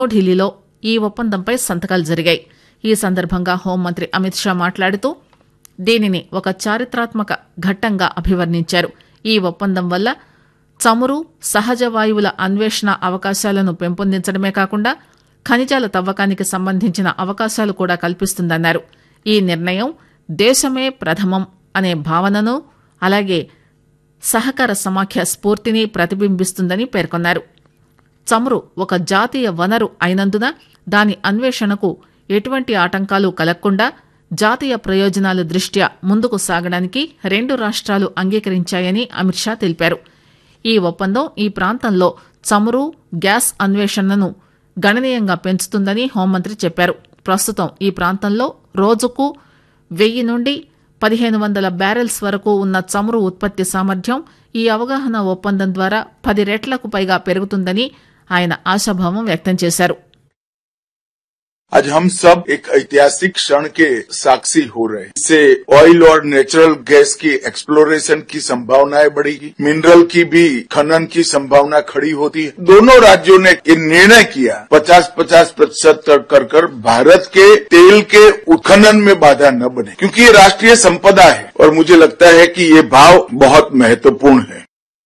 ఢిల్లీలో ఈ ఒప్పందంపై సంతకాలు జరిగాయి ఈ సందర్భంగా హోంమంత్రి అమిత్ షా మాట్లాడుతూ దీనిని ఒక చారిత్రాత్మక ఘట్టంగా అభివర్ణించారు ఈ ఒప్పందం వల్ల చమురు సహజ వాయువుల అన్వేషణ అవకాశాలను పెంపొందించడమే కాకుండా ఖనిజాల తవ్వకానికి సంబంధించిన అవకాశాలు కూడా కల్పిస్తుందన్నారు ఈ నిర్ణయం దేశమే ప్రథమం అనే భావనను అలాగే సహకార సమాఖ్య స్ఫూర్తిని ప్రతిబింబిస్తుందని పేర్కొన్నారు చమురు ఒక జాతీయ వనరు అయినందున దాని అన్వేషణకు ఎటువంటి ఆటంకాలు కలగకుండా జాతీయ ప్రయోజనాల దృష్ట్యా ముందుకు సాగడానికి రెండు రాష్ట్రాలు అంగీకరించాయని అమిత్ షా తెలిపారు ఈ ఒప్పందం ఈ ప్రాంతంలో చమురు గ్యాస్ అన్వేషణను గణనీయంగా పెంచుతుందని హోంమంత్రి చెప్పారు ప్రస్తుతం ఈ ప్రాంతంలో రోజుకు వెయ్యి నుండి పదిహేను వందల బ్యారెల్స్ వరకు ఉన్న చమురు ఉత్పత్తి సామర్థ్యం ఈ అవగాహన ఒప్పందం ద్వారా పది రెట్లకు పైగా పెరుగుతుందని ఆయన ఆశాభావం వ్యక్తం చేశారు आज हम सब एक ऐतिहासिक क्षण के साक्षी हो रहे हैं इससे ऑयल और नेचुरल गैस की एक्सप्लोरेशन की संभावनाएं बढ़ेगी मिनरल की भी खनन की संभावना खड़ी होती है दोनों राज्यों ने ये निर्णय किया 50-50 प्रतिशत कर कर भारत के तेल के उत्खनन में बाधा न बने क्योंकि ये राष्ट्रीय संपदा है और मुझे लगता है कि ये भाव बहुत महत्वपूर्ण है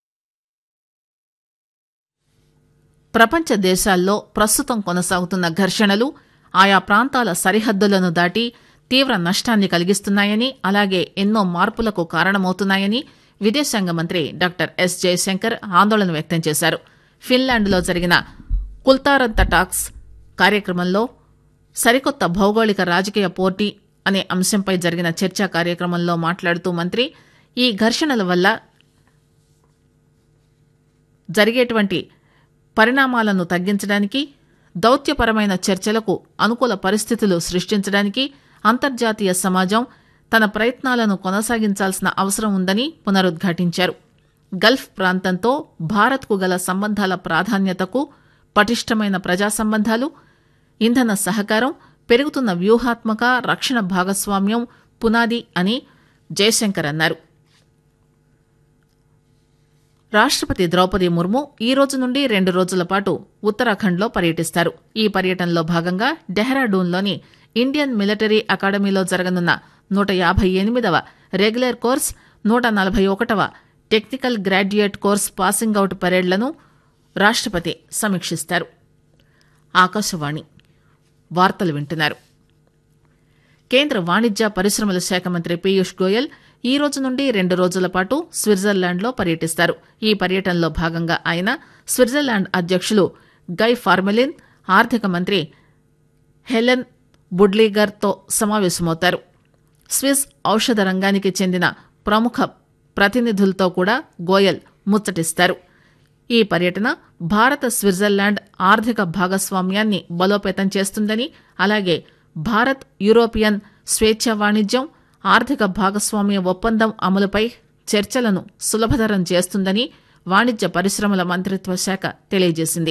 ప్రపంచ దేశాల్లో ప్రస్తుతం కొనసాగుతున్న ఘర్షణలు ఆయా ప్రాంతాల సరిహద్దులను దాటి తీవ్ర నష్టాన్ని కలిగిస్తున్నాయని అలాగే ఎన్నో మార్పులకు కారణమవుతున్నాయని విదేశాంగ మంత్రి డాక్టర్ ఎస్ జయశంకర్ ఆందోళన వ్యక్తం చేశారు ఫిన్లాండ్లో జరిగిన కుల్తారంత టాక్స్ కార్యక్రమంలో సరికొత్త భౌగోళిక రాజకీయ పోటీ అనే అంశంపై జరిగిన చర్చా కార్యక్రమంలో మాట్లాడుతూ మంత్రి ఈ ఘర్షణల వల్ల జరిగేటువంటి పరిణామాలను తగ్గించడానికి దౌత్యపరమైన చర్చలకు అనుకూల పరిస్థితులు సృష్టించడానికి అంతర్జాతీయ సమాజం తన ప్రయత్నాలను కొనసాగించాల్సిన అవసరం ఉందని పునరుద్ఘాటించారు గల్ఫ్ ప్రాంతంతో భారత్కు గల సంబంధాల ప్రాధాన్యతకు పటిష్టమైన ప్రజా సంబంధాలు ఇంధన సహకారం పెరుగుతున్న వ్యూహాత్మక రక్షణ భాగస్వామ్యం పునాది అని జయశంకర్ అన్నారు రాష్టపతి ద్రౌపది ముర్ము ఈ రోజు నుండి రెండు రోజుల పాటు ఉత్తరాఖండ్లో పర్యటిస్తారు ఈ పర్యటనలో భాగంగా డెహ్రాడూన్లోని ఇండియన్ మిలిటరీ అకాడమీలో జరగనున్న నూట యాభై ఎనిమిదవ రెగ్యులర్ కోర్స్ నూట నలభై ఒకటవ technical graduate course passing out పరేడ్లను రాష్టపతి సమీక్షిస్తారు ఆకాశవాణి వార్తలు వింటున్నారు కేంద్ర వాణిజ్య పరిశ్రమల శాఖ మంత్రి పీయూష్ గోయల్ ఈ రోజు నుండి రెండు రోజుల పాటు స్విట్జర్లాండ్లో పర్యటిస్తారు ఈ పర్యటనలో భాగంగా ఆయన స్విట్జర్లాండ్ అధ్యక్షులు గై ఫార్మెలిన్ ఆర్థిక మంత్రి హెలెన్ బుడ్లీగర్తో సమావేశమవుతారు స్విస్ ఔషధ రంగానికి చెందిన ప్రముఖ ప్రతినిధులతో కూడా గోయల్ ముచ్చటిస్తారు ఈ పర్యటన భారత స్విట్జర్లాండ్ ఆర్థిక భాగస్వామ్యాన్ని బలోపేతం చేస్తుందని అలాగే భారత్ యూరోపియన్ స్వేచ్ఛ వాణిజ్యం ఆర్థిక భాగస్వామ్య ఒప్పందం అమలుపై చర్చలను సులభతరం చేస్తుందని వాణిజ్య పరిశ్రమల మంత్రిత్వ శాఖ తెలియజేసింది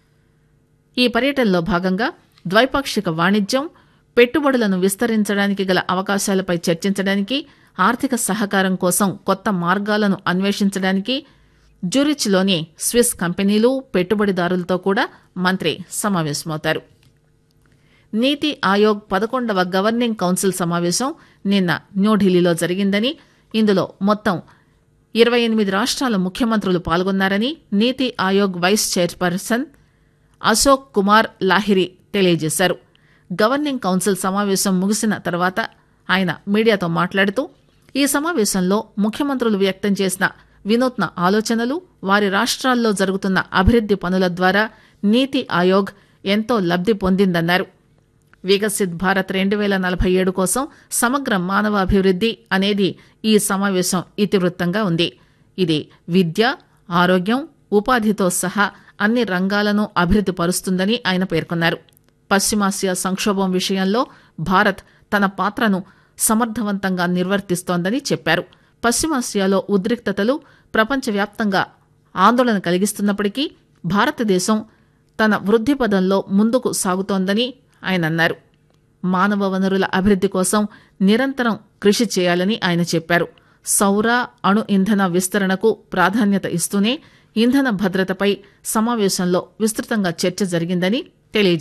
ఈ పర్యటనలో భాగంగా ద్వైపాక్షిక వాణిజ్యం పెట్టుబడులను విస్తరించడానికి గల అవకాశాలపై చర్చించడానికి ఆర్థిక సహకారం కోసం కొత్త మార్గాలను అన్వేషించడానికి జూరిచ్లోని స్విస్ కంపెనీలు పెట్టుబడిదారులతో కూడా మంత్రి సమావేశమవుతారు నీతి ఆయోగ్ పదకొండవ గవర్నింగ్ కౌన్సిల్ సమావేశం నిన్న న్యూఢిల్లీలో జరిగిందని ఇందులో మొత్తం ఇరవై ఎనిమిది రాష్ట్రాల ముఖ్యమంత్రులు పాల్గొన్నారని నీతి ఆయోగ్ వైస్ చైర్పర్సన్ అశోక్ కుమార్ లాహిరి తెలియజేశారు గవర్నింగ్ కౌన్సిల్ సమావేశం ముగిసిన తర్వాత ఆయన మీడియాతో మాట్లాడుతూ ఈ సమావేశంలో ముఖ్యమంత్రులు వ్యక్తం చేసిన వినూత్న ఆలోచనలు వారి రాష్ట్రాల్లో జరుగుతున్న అభివృద్ది పనుల ద్వారా నీతి ఆయోగ్ ఎంతో లబ్ది పొందిందన్నారు వికసిత్ భారత్ రెండు వేల నలభై ఏడు కోసం సమగ్ర మానవాభివృద్ది అనేది ఈ సమావేశం ఇతివృత్తంగా ఉంది ఇది విద్య ఆరోగ్యం ఉపాధితో సహా అన్ని రంగాలను అభివృద్ది పరుస్తుందని ఆయన పేర్కొన్నారు పశ్చిమాసియా సంక్షోభం విషయంలో భారత్ తన పాత్రను సమర్థవంతంగా నిర్వర్తిస్తోందని చెప్పారు పశ్చిమాసియాలో ఉద్రిక్తతలు ప్రపంచవ్యాప్తంగా ఆందోళన కలిగిస్తున్నప్పటికీ భారతదేశం తన వృద్ధి పదంలో ముందుకు సాగుతోందని ఆయన అన్నారు మానవ వనరుల అభివృద్ది కోసం నిరంతరం కృషి చేయాలని ఆయన చెప్పారు సౌర అణు ఇంధన విస్తరణకు ప్రాధాన్యత ఇస్తూనే ఇంధన భద్రతపై సమావేశంలో విస్తృతంగా చర్చ జరిగిందని తెలియజేశారు